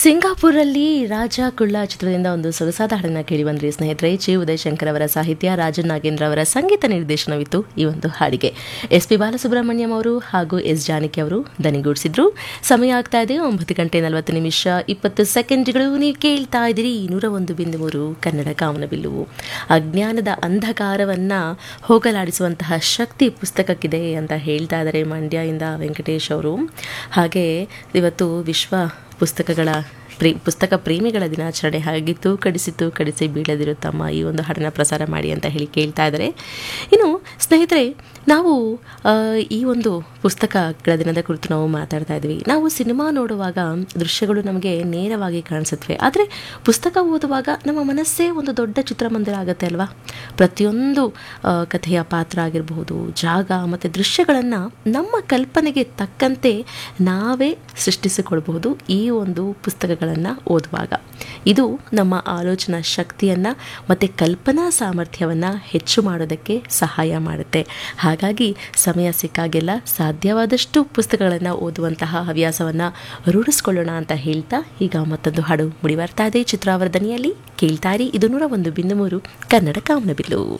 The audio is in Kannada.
ಸಿಂಗಾಪುರಲ್ಲಿ ರಾಜ ಕುಳ್ಳ ಚಿತ್ರದಿಂದ ಒಂದು ಸೊಗಸಾದ ಹಾಡನ್ನ ಕೇಳಿ ಬಂದ್ರಿ ಸ್ನೇಹಿತರೆ ಜಿ ಉದಯಶಂಕರ್ ಅವರ ಸಾಹಿತ್ಯ ರಾಜನ್ ನಾಗೇಂದ್ರ ಅವರ ಸಂಗೀತ ನಿರ್ದೇಶನವಿತ್ತು ಈ ಒಂದು ಹಾಡಿಗೆ ಎಸ್ ಪಿ ಬಾಲಸುಬ್ರಹ್ಮಣ್ಯಂ ಅವರು ಹಾಗೂ ಎಸ್ ಜಾನಕಿ ಅವರು ದನಿಗೂಡಿಸಿದ್ರು ಸಮಯ ಆಗ್ತಾ ಇದೆ ಒಂಬತ್ತು ಗಂಟೆ ನಲವತ್ತು ನಿಮಿಷ ಇಪ್ಪತ್ತು ಸೆಕೆಂಡ್ಗಳು ನೀವು ಕೇಳ್ತಾ ಇದ್ದೀರಿ ನೂರ ಒಂದು ಬಿಂದು ಮೂರು ಕನ್ನಡ ಕಾಮನಬಿಲ್ಲು ಅಜ್ಞಾನದ ಅಂಧಕಾರವನ್ನ ಹೋಗಲಾಡಿಸುವಂತಹ ಶಕ್ತಿ ಪುಸ್ತಕಕ್ಕಿದೆ ಅಂತ ಹೇಳ್ತಾ ಇದ್ದಾರೆ ಮಂಡ್ಯದಿಂದ ವೆಂಕಟೇಶ್ ಅವರು ಹಾಗೆ ಇವತ್ತು ವಿಶ್ವ ಪುಸ್ತಕಗಳ ಪ್ರೀ ಪುಸ್ತಕ ಪ್ರೇಮಿಗಳ ದಿನಾಚರಣೆ ಹಾಗಿತ್ತು ಕಡಿಸಿತು ಕಡಿಸಿ ಬೀಳದಿರು ತಮ್ಮ ಈ ಒಂದು ಹಾಡನ್ನು ಪ್ರಸಾರ ಮಾಡಿ ಅಂತ ಹೇಳಿ ಕೇಳ್ತಾ ಇದ್ದಾರೆ ಇನ್ನು ಸ್ನೇಹಿತರೆ ನಾವು ಆ, ಈ ಒಂದು ಪುಸ್ತಕಗಳ ದಿನದ ಕುರಿತು ನಾವು ಮಾತಾಡ್ತಾ ಇದ್ವಿ ನಾವು ಸಿನಿಮಾ ನೋಡುವಾಗ ದೃಶ್ಯಗಳು ನಮಗೆ ನೇರವಾಗಿ ಕಾಣಿಸುತ್ತವೆ ಆದರೆ ಪುಸ್ತಕ ಓದುವಾಗ ನಮ್ಮ ಮನಸ್ಸೇ ಒಂದು ದೊಡ್ಡ ಚಿತ್ರಮಂದಿರ ಆಗುತ್ತೆ ಅಲ್ವಾ ಪ್ರತಿಯೊಂದು ಆ, ಕಥೆಯ ಪಾತ್ರ ಆಗಿರಬಹುದು ಜಾಗ ಮತ್ತು ದೃಶ್ಯಗಳನ್ನು ನಮ್ಮ ಕಲ್ಪನೆಗೆ ತಕ್ಕಂತೆ ನಾವೇ ಸೃಷ್ಟಿಸಿಕೊಳ್ಬಹುದು ಈ ಒಂದು ಪುಸ್ತಕಗಳನ್ನು ಓದುವಾಗ ಇದು ನಮ್ಮ ಆಲೋಚನಾ ಶಕ್ತಿಯನ್ನು ಮತ್ತು ಕಲ್ಪನಾ ಸಾಮರ್ಥ್ಯವನ್ನು ಹೆಚ್ಚು ಮಾಡೋದಕ್ಕೆ ಸಹಾಯ ಮಾಡುತ್ತೆ ಹಾಗಾಗಿ ಸಮಯ ಸಿಕ್ಕಾಗೆಲ್ಲ ಸಾಧ್ಯವಾದಷ್ಟು ಪುಸ್ತಕಗಳನ್ನು ಓದುವಂತಹ ಹವ್ಯಾಸವನ್ನು ರೂಢಿಸ್ಕೊಳ್ಳೋಣ ಅಂತ ಹೇಳ್ತಾ ಈಗ ಮತ್ತೊಂದು ಹಾಡು ಮುಡಿ ಬರ್ತಾ ಇದೆ ಚಿತ್ರಾವರ್ಧನೆಯಲ್ಲಿ ಕೇಳ್ತಾರಿ ಇದು ನೂರ ಒಂದು ಬಿಂದು ಮೂರು ಕನ್ನಡ ಕಾಮನಬಿಲ್ಲು